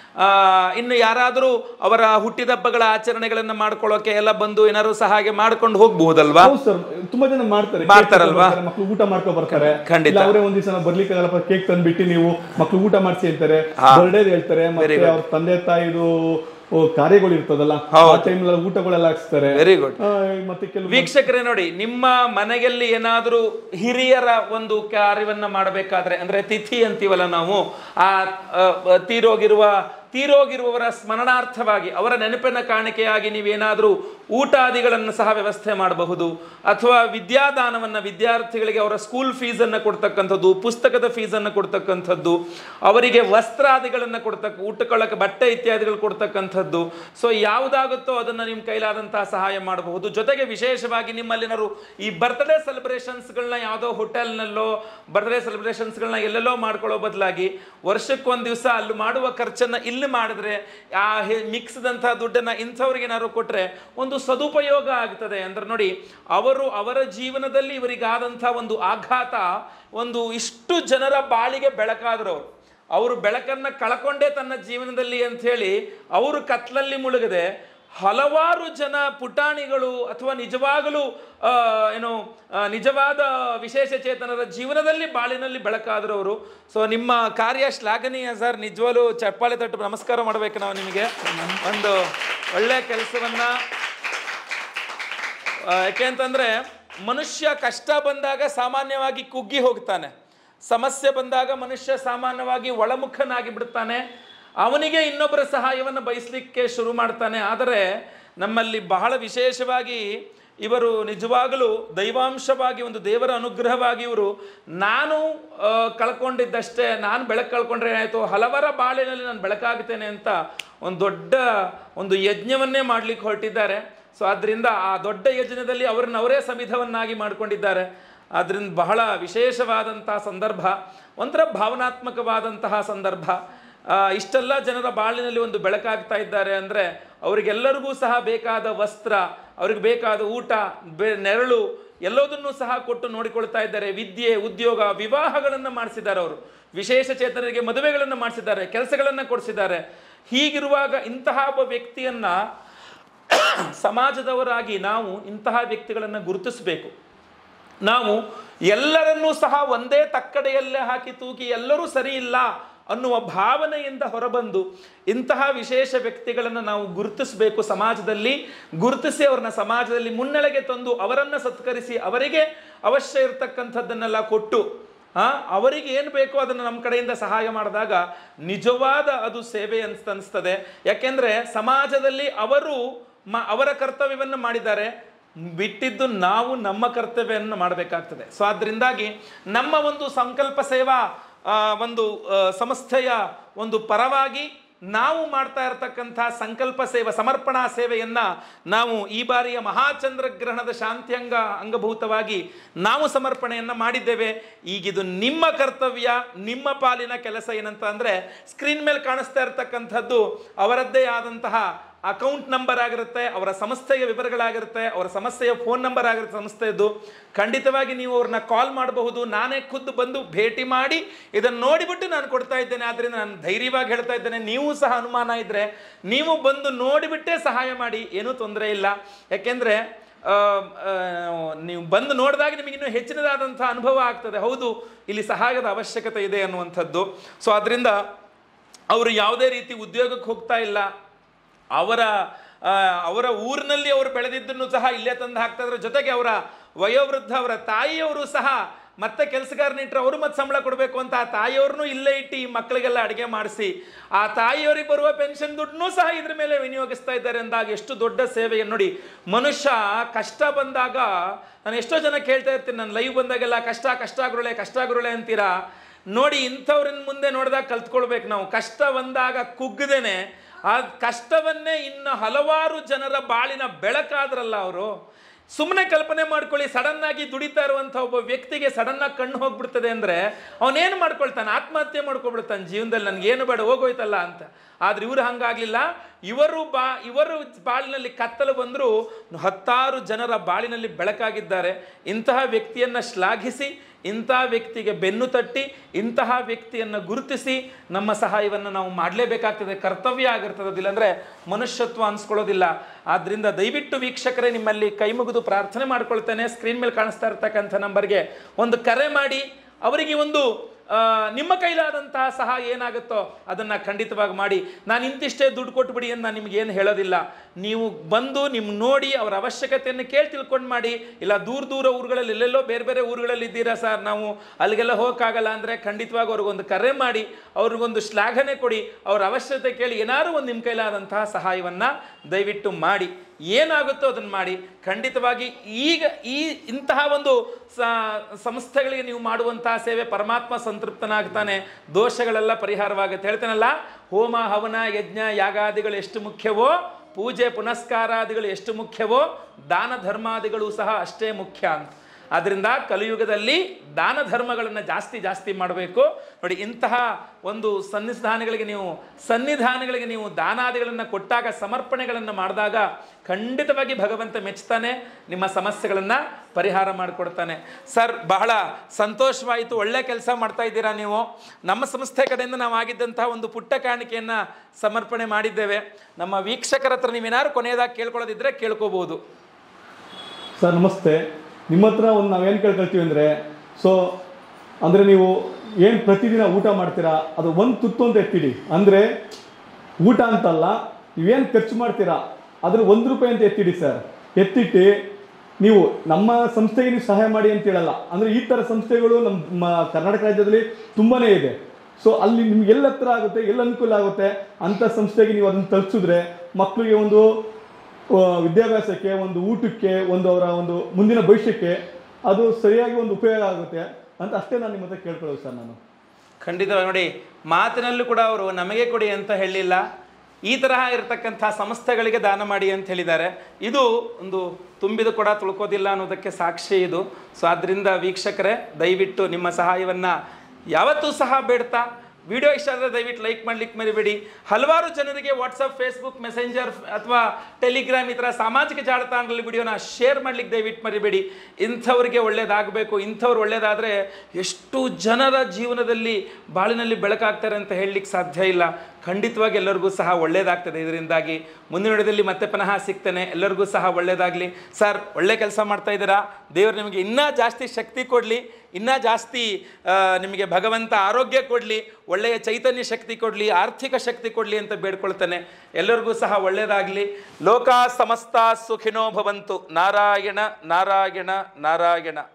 Speaker 1: ಇನ್ನು ಯಾರಾದರೂ ಅವರ ಹುಟ್ಟಿದಬ್ಬಗಳ ಆಚರಣೆಗಳನ್ನ ಮಾಡ್ಕೊಳ್ಳೋಕೆ ಎಲ್ಲ ಬಂದು ಏನಾದ್ರು ಸಹಾಯ ಮಾಡ್ಕೊಂಡು ಹೋಗ್ಬಹುದಲ್ವಾ
Speaker 2: ಹೌದು ಸರ್ ತುಂಬಾ ಜನ ಮಾಡ್ತಾರೆ
Speaker 1: ಮಾಡ್ತಾರಲ್ವಾ?
Speaker 2: ಮಕ್ಕಳು ಊಟ ಮಾಡ್ಕೊ ಬರ್ತಾರೆ
Speaker 1: ಖಂಡಿತ.
Speaker 2: ಇಲ್ಲ ಅವರೇ ಒಂದ್ ದಿವಸ ಬರ್ಲಿಕ್ಕೆ ಆಗಲ್ಲಪ್ಪ ಕೇಕ್ ತಂದ್ಬಿಟ್ಟು ನೀವು ಮಕ್ಳು ಊಟ ಮಾಡಿಸಿ ಅಂತಾರೆ ಬರ್ಡೇ ಹೇಳ್ತಾರೆ ಮತ್ತೆ ಅವ್ರ ತಂದೆ ತಾಯಿದು ಓ, ಕಾರ್ಯಗಳು ಇರ್ತದಲ್ಲ ಆ ಟೈಮ್ ಊಟಗಳೆಲ್ಲ ಹಾಕ್ಸ್ತಾರೆ
Speaker 1: ವೆರಿ ಗುಡ್
Speaker 2: ಆ, ಮತ್ತೆ ಕೆಲವು
Speaker 1: ವೀಕ್ಷಕರೇ ನೋಡಿ ನಿಮ್ಮ ಮನೆಯಲ್ಲಿ ಏನಾದರೂ ಹಿರಿಯರ ಒಂದು ಕಾರ್ಯವನ್ನ ಮಾಡಬೇಕಾದ್ರೆ ಅಂದ್ರೆ ತಿಥಿ ಅಂತೀವಲ್ಲ ನಾವು ಆ ಆ, ತೀರೋಗಿರುವ ತೀರೋಗಿರುವವರ ಸ್ಮರಣಾರ್ಥವಾಗಿ ಅವರ ನೆನಪಿನ ಕಾಣಿಕೆಯಾಗಿ ನೀವೇನಾದರೂ ಊಟಾದಿಗಳನ್ನು ಸಹ ವ್ಯವಸ್ಥೆ ಮಾಡಬಹುದು ಅಥವಾ ವಿದ್ಯಾದಾನವನ್ನು ವಿದ್ಯಾರ್ಥಿಗಳಿಗೆ ಅವರ ಸ್ಕೂಲ್ ಫೀಸನ್ನು ಕೊಡ್ತಕ್ಕಂಥದ್ದು ಪುಸ್ತಕದ ಫೀಸನ್ನು ಕೊಡ್ತಕ್ಕಂಥದ್ದು ಅವರಿಗೆ ವಸ್ತ್ರಾದಿಗಳನ್ನು ಕೊಡ್ತಕ್ಕ ಊಟಕೊಳ್ಳಕ್ಕೆ ಬಟ್ಟೆ ಇತ್ಯಾದಿಗಳು ಕೊಡ್ತಕ್ಕಂಥದ್ದು ಸೊ ಯಾವುದಾಗುತ್ತೋ ಅದನ್ನು ನಿಮ್ಮ ಕೈಲಾದಂತಹ ಸಹಾಯ ಮಾಡಬಹುದು ಜೊತೆಗೆ ವಿಶೇಷವಾಗಿ ನಿಮ್ಮಲ್ಲಿನಾರು ಈ ಬರ್ತ್ಡೇ ಸೆಲೆಬ್ರೇಷನ್ಸ್ಗಳನ್ನ ಯಾವುದೋ ಹೋಟೆಲ್ನಲ್ಲೋ ಬರ್ತ್ಡೇ ಸೆಲೆಬ್ರೇಷನ್ಸ್ಗಳನ್ನ ಎಲ್ಲೆಲ್ಲೋ ಮಾಡ್ಕೊಳ್ಳೋ ಬದಲಾಗಿ ವರ್ಷಕ್ಕೊಂದು ದಿವಸ ಅಲ್ಲಿ ಮಾಡುವ ಖರ್ಚನ್ನು ಇಲ್ಲಿ ಮಾಡಿದ್ರೆ ಆ ಮಿಕ್ಸ್ದಂತಹ ದುಡ್ಡನ್ನ ಇಂಥವ್ರಿಗೆ ಏನಾದ್ರು ಕೊಟ್ರೆ ಒಂದು ಸದುಪಯೋಗ ಆಗ್ತದೆ ಅಂದ್ರೆ ನೋಡಿ ಅವರು ಅವರ ಜೀವನದಲ್ಲಿ ಇವರಿಗಾದಂಥ ಒಂದು ಆಘಾತ ಒಂದು ಇಷ್ಟು ಜನರ ಬಾಳಿಗೆ ಬೆಳಕಾದ್ರು ಅವರು ಅವರು ಬೆಳಕನ್ನ ಕಳ್ಕೊಂಡೇ ತನ್ನ ಜೀವನದಲ್ಲಿ ಅಂತ ಹೇಳಿ ಅವರು ಕತ್ಲಲ್ಲಿ ಮುಳುಗದೆ ಹಲವಾರು ಜನ ಪುಟಾಣಿಗಳು ಅಥವಾ ನಿಜವಾಗಲೂ ಆ, ಏನು ಆ, ನಿಜವಾದ ವಿಶೇಷ ಚೇತನರ ಜೀವನದಲ್ಲಿ ಬಾಳಿನಲ್ಲಿ ಬೆಳಕಾದ್ರವರು ಸೊ ನಿಮ್ಮ ಕಾರ್ಯ ಶ್ಲಾಘನೀಯ ಸರ್ ನಿಜವಾಗ್ಲೂ ಚಪ್ಪಾಳೆ ತಟ್ಟು ನಮಸ್ಕಾರ ಮಾಡಬೇಕು ನಾವು ನಿಮಗೆ ಒಂದು ಒಳ್ಳೆಯ ಕೆಲಸವನ್ನ ಆ, ಯಾಕೆಂತಂದ್ರೆ ಮನುಷ್ಯ ಕಷ್ಟ ಬಂದಾಗ ಸಾಮಾನ್ಯವಾಗಿ ಕುಗ್ಗಿ ಹೋಗ್ತಾನೆ ಸಮಸ್ಯೆ ಬಂದಾಗ ಮನುಷ್ಯ ಸಾಮಾನ್ಯವಾಗಿ ಒಳಮುಖನಾಗಿ ಬಿಡ್ತಾನೆ ಅವನಿಗೆ ಇನ್ನೊಬ್ಬರ ಸಹಾಯವನ್ನು ಬಯಸಲಿಕ್ಕೆ ಶುರು ಮಾಡ್ತಾನೆ ಆದರೆ ನಮ್ಮಲ್ಲಿ ಬಹಳ ವಿಶೇಷವಾಗಿ ಇವರು ನಿಜವಾಗಲೂ ದೈವಾಂಶವಾಗಿ ಒಂದು ದೇವರ ಅನುಗ್ರಹವಾಗಿ ಇವರು ನಾನು ಆ, ಕಳ್ಕೊಂಡಿದ್ದಷ್ಟೇ ನಾನು ಬೆಳಕು ಕಳ್ಕೊಂಡ್ರೆ ಏನಾಯಿತು ಹಲವರ ಬಾಳಿನಲ್ಲಿ ನಾನು ಬೆಳಕಾಗ್ತೇನೆ ಅಂತ ಒಂದು ದೊಡ್ಡ ಒಂದು ಯಜ್ಞವನ್ನೇ ಮಾಡ್ಲಿಕ್ಕೆ ಹೊರಟಿದ್ದಾರೆ ಸೊ ಆದ್ದರಿಂದ ಆ ದೊಡ್ಡ ಯಜ್ಞದಲ್ಲಿ ಅವರನ್ನ ಅವರೇ ಸಮಿಧವನ್ನಾಗಿ ಮಾಡಿಕೊಂಡಿದ್ದಾರೆ ಆದ್ರಿಂದ ಬಹಳ ವಿಶೇಷವಾದಂತಹ ಸಂದರ್ಭ ಒಂಥರ ಭಾವನಾತ್ಮಕವಾದಂತಹ ಸಂದರ್ಭ ಆ, ಇಷ್ಟೆಲ್ಲ ಜನರ ಬಾಳಿನಲ್ಲಿ ಒಂದು ಬೆಳಕಾಗ್ತಾ ಇದ್ದಾರೆ ಅಂದರೆ ಅವರಿಗೆಲ್ಲರಿಗೂ ಸಹ ಬೇಕಾದ ವಸ್ತ್ರ ಅವ್ರಿಗೆ ಬೇಕಾದ ಊಟ ಬೆ ನೆರಳು ಎಲ್ಲದನ್ನೂ ಸಹ ಕೊಟ್ಟು ನೋಡಿಕೊಳ್ತಾ ಇದ್ದಾರೆ ವಿದ್ಯೆ ಉದ್ಯೋಗ ವಿವಾಹಗಳನ್ನು ಮಾಡಿಸಿದ್ದಾರೆ ಅವರು ವಿಶೇಷ ಚೇತನರಿಗೆ ಮದುವೆಗಳನ್ನು ಮಾಡಿಸಿದ್ದಾರೆ ಕೆಲಸಗಳನ್ನು ಕೊಡಿಸಿದ್ದಾರೆ ಹೀಗಿರುವಾಗ ಇಂತಹ ಒಬ್ಬ ವ್ಯಕ್ತಿಯನ್ನ ಸಮಾಜದವರಾಗಿ ನಾವು ಇಂತಹ ವ್ಯಕ್ತಿಗಳನ್ನು ಗುರುತಿಸಬೇಕು ನಾವು ಎಲ್ಲರನ್ನೂ ಸಹ ಒಂದೇ ತಕ್ಕಡೆಯಲ್ಲೇ ಹಾಕಿ ತೂಗಿ ಎಲ್ಲರೂ ಸರಿ ಇಲ್ಲ ಅನ್ನುವ ಭಾವನೆಯಿಂದ ಹೊರಬಂದು ಇಂತಹ ವಿಶೇಷ ವ್ಯಕ್ತಿಗಳನ್ನು ನಾವು ಗುರುತಿಸಬೇಕು ಸಮಾಜದಲ್ಲಿ ಗುರುತಿಸಿ ಅವ್ರನ್ನ ಸಮಾಜದಲ್ಲಿ ಮುನ್ನೆಲೆಗೆ ತಂದು ಅವರನ್ನು ಸತ್ಕರಿಸಿ ಅವರಿಗೆ ಅವಶ್ಯ ಇರತಕ್ಕಂಥದ್ದನ್ನೆಲ್ಲ ಕೊಟ್ಟು ಆ, ಅವರಿಗೆ ಏನು ಬೇಕೋ ಅದನ್ನು ನಮ್ಮ ಕಡೆಯಿಂದ ಸಹಾಯ ಮಾಡಿದಾಗ ನಿಜವಾದ ಅದು ಸೇವೆ ಅನ್ಸ್ ಅನಿಸ್ತದೆ ಯಾಕೆಂದರೆ ಸಮಾಜದಲ್ಲಿ ಅವರು ಮ ಅವರ ಕರ್ತವ್ಯವನ್ನು ಮಾಡಿದ್ದಾರೆ ಬಿಟ್ಟಿದ್ದು ನಾವು ನಮ್ಮ ಕರ್ತವ್ಯವನ್ನು ಮಾಡಬೇಕಾಗ್ತದೆ ಸೊ ಆದ್ದರಿಂದಾಗಿ ನಮ್ಮ ಒಂದು ಸಂಕಲ್ಪ ಸೇವಾ ಆ, ಒಂದು ಆ, ಸಂಸ್ಥೆಯ ಒಂದು ಪರವಾಗಿ ನಾವು ಮಾಡ್ತಾ ಇರತಕ್ಕಂಥ ಸಂಕಲ್ಪ ಸೇವೆ ಸಮರ್ಪಣಾ ಸೇವೆಯನ್ನ ನಾವು ಈ ಬಾರಿಯ ಮಹಾಚಂದ್ರಗ್ರಹಣದ ಶಾಂತಿ ಅಂಗ ಅಂಗಭೂತವಾಗಿ ನಾವು ಸಮರ್ಪಣೆಯನ್ನ ಮಾಡಿದ್ದೇವೆ ಈಗಿದು ನಿಮ್ಮ ಕರ್ತವ್ಯ ನಿಮ್ಮ ಪಾಲಿನ ಕೆಲಸ ಏನಂತ ಅಂದರೆ ಸ್ಕ್ರೀನ್ ಮೇಲೆ ಕಾಣಿಸ್ತಾ ಇರತಕ್ಕಂಥದ್ದು ಅವರದ್ದೇ ಆದಂತಹ ಅಕೌಂಟ್ ನಂಬರ್ ಆಗಿರುತ್ತೆ ಅವರ ಸಂಸ್ಥೆಯ ವಿವರಗಳಾಗಿರುತ್ತೆ ಅವರ ಸಮಸ್ಯೆಯ ಫೋನ್ ನಂಬರ್ ಆಗಿರುತ್ತೆ ಸಂಸ್ಥೆಯದ್ದು ಖಂಡಿತವಾಗಿ ನೀವು ಅವ್ರನ್ನ ಕಾಲ್ ಮಾಡಬಹುದು ನಾನೇ ಖುದ್ದು ಬಂದು ಭೇಟಿ ಮಾಡಿ ಇದನ್ನು ನೋಡಿಬಿಟ್ಟು ನಾನು ಕೊಡ್ತಾ ಇದ್ದೇನೆ ಆದ್ದರಿಂದ ನಾನು ಧೈರ್ಯವಾಗಿ ಹೇಳ್ತಾ ಇದ್ದೇನೆ ನೀವು ಸಹ ಅನುಮಾನ ಇದ್ದರೆ ನೀವು ಬಂದು ನೋಡಿಬಿಟ್ಟೇ ಸಹಾಯ ಮಾಡಿ ಏನೂ ತೊಂದರೆ ಇಲ್ಲ ಯಾಕೆಂದರೆ ನೀವು ಬಂದು ನೋಡಿದಾಗ ನಿಮಗೆ ಇನ್ನೂ ಹೆಚ್ಚಿನದಾದಂಥ ಅನುಭವ ಆಗ್ತದೆ ಹೌದು ಇಲ್ಲಿ ಸಹಾಯದ ಅವಶ್ಯಕತೆ ಇದೆ ಅನ್ನುವಂಥದ್ದು ಸೊ ಅದರಿಂದ ಅವರು ಯಾವುದೇ ರೀತಿ ಉದ್ಯೋಗಕ್ಕೆ ಹೋಗ್ತಾ ಇಲ್ಲ ಅವರ ಆ, ಅವರ ಊರಿನಲ್ಲಿ ಅವರು ಬೆಳೆದಿದ್ದನ್ನು ಸಹ ಇಲ್ಲೇ ತಂದು ಹಾಕ್ತಾ ಇದ್ರ ಜೊತೆಗೆ ಅವರ ವಯೋವೃದ್ಧ ಅವರ ತಾಯಿಯವರು ಸಹ ಮತ್ತೆ ಕೆಲಸಗಾರನ ಇಟ್ಟರೆ ಅವರು ಮತ್ತೆ ಸಂಬಳ ಕೊಡಬೇಕು ಅಂತ ಆ ತಾಯಿಯವ್ರನ್ನೂ ಇಲ್ಲೇ ಇಟ್ಟು ಈ ಮಕ್ಕಳಿಗೆಲ್ಲ ಅಡುಗೆ ಮಾಡಿಸಿ ಆ ತಾಯಿಯವರಿಗೆ ಬರುವ ಪೆನ್ಷನ್ ದುಡ್ಡನ್ನೂ ಸಹ ಇದ್ರ ಮೇಲೆ ವಿನಿಯೋಗಿಸ್ತಾ ಇದ್ದಾರೆ ಅಂದಾಗ ಎಷ್ಟು ದೊಡ್ಡ ಸೇವೆಯನ್ನು ನೋಡಿ ಮನುಷ್ಯ ಕಷ್ಟ ಬಂದಾಗ ನಾನು ಎಷ್ಟೋ ಜನ ಕೇಳ್ತಾ ಇರ್ತೀನಿ ನಾನು ಲೈವ್ ಬಂದಾಗೆಲ್ಲ ಕಷ್ಟ ಕಷ್ಟ ಗುರುಳೆ ಕಷ್ಟ ಗುರುಳೆ ಅಂತೀರಾ ನೋಡಿ ಇಂಥವ್ರನ್ನ ಮುಂದೆ ನೋಡಿದಾಗ ಕಲ್ತ್ಕೊಳ್ಬೇಕು ನಾವು ಕಷ್ಟ ಬಂದಾಗ ಕುಗ್ಗದೇನೆ ಆ ಕಷ್ಟವನ್ನೇ ಇನ್ನು ಹಲವಾರು ಜನರ ಬಾಳಿನ ಬೆಳಕಾದ್ರಲ್ಲ ಅವರು ಸುಮ್ಮನೆ ಕಲ್ಪನೆ ಮಾಡ್ಕೊಳ್ಳಿ ಸಡನ್ ಆಗಿ ದುಡಿತಾ ಇರುವಂಥ ಒಬ್ಬ ವ್ಯಕ್ತಿಗೆ ಸಡನ್ ಆಗಿ ಕಣ್ಣು ಹೋಗ್ಬಿಡ್ತದೆ ಅಂದರೆ ಅವನೇನು ಮಾಡ್ಕೊಳ್ತಾನೆ ಆತ್ಮಹತ್ಯೆ ಮಾಡ್ಕೊಬಿಡ್ತಾನೆ ಜೀವನದಲ್ಲಿ ನನಗೇನು ಬೇಡ ಹೋಗೋಯ್ತಲ್ಲ ಅಂತ ಆದ್ರೆ ಇವರು ಹಂಗಾಗ್ಲಿಲ್ಲ ಇವರು ಬಾ ಇವರು ಬಾಳಿನಲ್ಲಿ ಕತ್ತಲು ಬಂದರೂ ಹತ್ತಾರು ಜನರ ಬಾಳಿನಲ್ಲಿ ಬೆಳಕಾಗಿದ್ದಾರೆ ಇಂತಹ ವ್ಯಕ್ತಿಯನ್ನು ಶ್ಲಾಘಿಸಿ ಇಂತಹ ವ್ಯಕ್ತಿಗೆ ಬೆನ್ನು ತಟ್ಟಿ ಇಂತಹ ವ್ಯಕ್ತಿಯನ್ನು ಗುರುತಿಸಿ ನಮ್ಮ ಸಹಾಯವನ್ನು ನಾವು ಮಾಡಲೇಬೇಕಾಗ್ತದೆ ಕರ್ತವ್ಯ ಆಗಿರ್ತದೆ ಅದಿಲ್ಲಾಂದರೆ ಮನುಷ್ಯತ್ವ ಅನ್ಸ್ಕೊಳ್ಳೋದಿಲ್ಲ ಆದ್ದರಿಂದ ದಯವಿಟ್ಟು ವೀಕ್ಷಕರೇ ನಿಮ್ಮಲ್ಲಿ ಕೈ ಮುಗಿದು ಪ್ರಾರ್ಥನೆ ಮಾಡ್ಕೊಳ್ತೇನೆ ಸ್ಕ್ರೀನ್ ಮೇಲೆ ಕಾಣಿಸ್ತಾ ಇರ್ತಕ್ಕಂಥ ನಂಬರ್ಗೆ ಒಂದು ಕರೆ ಮಾಡಿ ಅವರಿಗೆ ಒಂದು ಆ, ನಿಮ್ಮ ಕೈಲಾದಂತಹ ಸಹಾಯ ಏನಾಗುತ್ತೋ ಅದನ್ನು ಖಂಡಿತವಾಗಿ ಮಾಡಿ ನಾನು ಇಂತಿಷ್ಟೇ ದುಡ್ಡು ಕೊಟ್ಬಿಡಿ ಅಂತ ನಾನು ನಿಮ್ಗೆ ಏನು ಹೇಳೋದಿಲ್ಲ ನೀವು ಬಂದು ನಿಮ್ಮ ನೋಡಿ ಅವರ ಅವಶ್ಯಕತೆಯನ್ನು ಕೇಳಿ ತಿಳ್ಕೊಂಡು ಮಾಡಿ ಇಲ್ಲ ದೂರ ದೂರ ಊರುಗಳಲ್ಲಿ ಎಲ್ಲೆಲ್ಲೋ ಬೇರೆ ಬೇರೆ ಊರುಗಳಲ್ಲಿ ಇದ್ದೀರಾ ಸರ್ ನಾವು ಅಲ್ಲಿಗೆಲ್ಲ ಹೋಗೋಕ್ಕಾಗಲ್ಲ ಅಂದರೆ ಖಂಡಿತವಾಗಿ ಅವ್ರಿಗೊಂದು ಕರೆ ಮಾಡಿ ಅವ್ರಿಗೊಂದು ಶ್ಲಾಘನೆ ಕೊಡಿ ಅವ್ರ ಅವಶ್ಯಕತೆ ಕೇಳಿ ಏನಾದ್ರು ಒಂದು ನಿಮ್ಮ ಕೈಲಾದಂತಹ ಸಹಾಯವನ್ನು ದಯವಿಟ್ಟು ಮಾಡಿ ಏನಾಗುತ್ತೋ ಅದನ್ನು ಮಾಡಿ ಖಂಡಿತವಾಗಿ ಈಗ ಈ ಇಂತಹ ಒಂದು ಸ- ಸಂಸ್ಥೆಗಳಿಗೆ ನೀವು ಮಾಡುವಂತಹ ಸೇವೆ ಪರಮಾತ್ಮ ಸಂತೃಪ್ತನಾಗ್ತಾನೆ ದೋಷಗಳೆಲ್ಲ ಪರಿಹಾರವಾಗುತ್ತೆ ಹೇಳ್ತಾನಲ್ಲ ಹೋಮ ಹವನ ಯಜ್ಞ ಯಾಗಾದಿಗಳು ಎಷ್ಟು ಮುಖ್ಯವೋ ಪೂಜೆ ಪುನಸ್ಕಾರಾದಿಗಳು ಎಷ್ಟು ಮುಖ್ಯವೋ ದಾನ ಧರ್ಮಾದಿಗಳು ಸಹ ಅಷ್ಟೇ ಮುಖ್ಯ ಅಂತ ಆದ್ದರಿಂದ ಕಲಿಯುಗದಲ್ಲಿ ದಾನ ಧರ್ಮಗಳನ್ನು ಜಾಸ್ತಿ ಜಾಸ್ತಿ ಮಾಡಬೇಕು ನೋಡಿ ಇಂತಹ ಒಂದು ಸನ್ನಿಧಾನಗಳಿಗೆ ನೀವು ಸನ್ನಿಧಾನಗಳಿಗೆ ನೀವು ದಾನಾದಿಗಳನ್ನು ಕೊಟ್ಟಾಗ ಸಮರ್ಪಣೆಗಳನ್ನು ಮಾಡಿದಾಗ ಖಂಡಿತವಾಗಿ ಭಗವಂತ ಮೆಚ್ತಾನೆ ನಿಮ್ಮ ಸಮಸ್ಯೆಗಳನ್ನು ಪರಿಹಾರ ಮಾಡಿಕೊಡ್ತಾನೆ ಸರ್ ಬಹಳ ಸಂತೋಷವಾಯಿತು ಒಳ್ಳೆ ಕೆಲಸ ಮಾಡ್ತಾ ಇದ್ದೀರಾ ನೀವು ನಮ್ಮ ಸಂಸ್ಥೆ ಕಡೆಯಿಂದ ನಾವು ಆಗಿದ್ದಂತಹ ಒಂದು ಪುಟ್ಟ ಕಾಣಿಕೆಯನ್ನು ಸಮರ್ಪಣೆ ಮಾಡಿದ್ದೇವೆ ನಮ್ಮ ವೀಕ್ಷಕರ ಹತ್ರ ನೀವೇನಾದ್ರು ಕೊನೆಯದಾಗಿ ಕೇಳ್ಕೊಳ್ಳೋದಿದ್ರೆ ಕೇಳ್ಕೋಬಹುದು
Speaker 2: ಸರ್ ನಮಸ್ತೆ ನಿಮ್ಮ ಹತ್ರ ಒಂದು ನಾವೇನು ಕೇಳ್ಕೊಳ್ತೀವಿ ಅಂದರೆ ಸೊ ಅಂದರೆ ನೀವು ಏನು ಪ್ರತಿದಿನ ಊಟ ಮಾಡ್ತೀರಾ ಅದು ಒಂದು ತುತ್ತು ಅಂತ ಎತ್ತಿಡಿ ಅಂದರೆ ಊಟ ಅಂತಲ್ಲ ನೀವೇನು ಖರ್ಚು ಮಾಡ್ತೀರಾ ಅದ್ರ ಒಂದು ರೂಪಾಯಿ ಅಂತ ಎತ್ತಿಡಿ ಸರ್ ಎತ್ತಿಟ್ಟು ನೀವು ನಮ್ಮ ಸಂಸ್ಥೆಗೆ ನೀವು ಸಹಾಯ ಮಾಡಿ ಅಂತ ಹೇಳಲ್ಲ ಅಂದರೆ ಈ ಥರ ಸಂಸ್ಥೆಗಳು ನಮ್ಮ ಕರ್ನಾಟಕ ರಾಜ್ಯದಲ್ಲಿ ತುಂಬಾ ಇದೆ ಸೊ ಅಲ್ಲಿ ನಿಮ್ಗೆ ಎಲ್ಲಿ ಹತ್ರ ಆಗುತ್ತೆ ಎಲ್ಲಿ ಅನುಕೂಲ ಆಗುತ್ತೆ ಅಂಥ ಸಂಸ್ಥೆಗೆ ನೀವು ಅದನ್ನು ತಲುಪಿಸಿದ್ರೆ ಮಕ್ಕಳಿಗೆ ಒಂದು ಆ, ವಿದ್ಯಾಭ್ಯಾಸಕ್ಕೆ ಒಂದು ಊಟಕ್ಕೆ ಒಂದು ಅವರ ಒಂದು ಮುಂದಿನ ಭವಿಷ್ಯಕ್ಕೆ ಅದು ಸರಿಯಾಗಿ ಒಂದು ಉಪಯೋಗ ಆಗುತ್ತೆ ಅಂತ ಅಷ್ಟೇ ನಾನು ನಿಮ್ಮ ಹತ್ರ ಕೇಳ್ಕೊಳ್ಳೋದು ಸರ್ ನಾನು
Speaker 1: ಖಂಡಿತವಾಗಿ ನೋಡಿ ಮಾತಿನಲ್ಲೂ ಕೂಡ ಅವರು ನಮಗೆ ಕೊಡಿ ಅಂತ ಹೇಳಿಲ್ಲ ಈ ತರಹ ಇರತಕ್ಕಂಥ ಸಂಸ್ಥೆಗಳಿಗೆ ದಾನ ಮಾಡಿ ಅಂತ ಹೇಳಿದ್ದಾರೆ ಇದು ಒಂದು ತುಂಬಿದ ಕೂಡ ತುಳ್ಕೋದಿಲ್ಲ ಅನ್ನೋದಕ್ಕೆ ಸಾಕ್ಷಿ ಇದು ಸೊ ಆದ್ದರಿಂದ ವೀಕ್ಷಕರೇ ದಯವಿಟ್ಟು ನಿಮ್ಮ ಸಹಾಯವನ್ನು ಯಾವತ್ತೂ ಸಹ ಬೇಡ್ತಾ ವಿಡಿಯೋ ಇಷ್ಟ ಆದರೆ ದಯವಿಟ್ಟು ಲೈಕ್ ಮಾಡ್ಲಿಕ್ಕೆ ಮರಿಬೇಡಿ ಹಲವಾರು ಜನರಿಗೆ ವಾಟ್ಸಪ್ ಫೇಸ್ಬುಕ್ ಮೆಸೆಂಜರ್ ಅಥವಾ ಟೆಲಿಗ್ರಾಮ್ ಈ ಥರ ಸಾಮಾಜಿಕ ಜಾಲತಾಣಗಳಲ್ಲಿ ವಿಡಿಯೋನ ಶೇರ್ ಮಾಡ್ಲಿಕ್ಕೆ ದಯವಿಟ್ಟು ಮರಿಬೇಡಿ ಇಂಥವ್ರಿಗೆ ಒಳ್ಳೇದಾಗಬೇಕು ಇಂಥವ್ರು ಒಳ್ಳೇದಾದರೆ ಎಷ್ಟು ಜನರ ಜೀವನದಲ್ಲಿ ಬಾಳಿನಲ್ಲಿ ಬೆಳಕಾಗ್ತಾರೆ ಅಂತ ಹೇಳಲಿಕ್ಕೆ ಸಾಧ್ಯ ಇಲ್ಲ ಖಂಡಿತವಾಗಿ ಎಲ್ಲರಿಗೂ ಸಹ ಒಳ್ಳೇದಾಗ್ತದೆ ಇದರಿಂದಾಗಿ ಮುಂದಿನ ವಿಡಿಯೋದಲ್ಲಿ ಮತ್ತೆ ಪುನಃ ಸಿಗ್ತೇನೆ ಎಲ್ಲರಿಗೂ ಸಹ ಒಳ್ಳೇದಾಗಲಿ ಸರ್ ಒಳ್ಳೆ ಕೆಲಸ ಮಾಡ್ತಾ ಇದ್ದೀರಾ ದೇವರು ನಿಮಗೆ ಇನ್ನೂ ಜಾಸ್ತಿ ಶಕ್ತಿ ಕೊಡಲಿ ಇನ್ನೂ ಜಾಸ್ತಿ ಆ, ನಿಮಗೆ ಭಗವಂತ ಆರೋಗ್ಯ ಕೊಡಲಿ ಒಳ್ಳೆಯ ಚೈತನ್ಯ ಶಕ್ತಿ ಕೊಡಲಿ ಆರ್ಥಿಕ ಶಕ್ತಿ ಕೊಡಲಿ ಅಂತ ಬೇಡ್ಕೊಳ್ತೇನೆ ಎಲ್ಲರಿಗೂ ಸಹ ಒಳ್ಳೆಯದಾಗಲಿ ಲೋಕ ಸಮಸ್ತ ಸುಖಿನೋ ಭವಂತು ನಾರಾಯಣ ನಾರಾಯಣ ನಾರಾಯಣ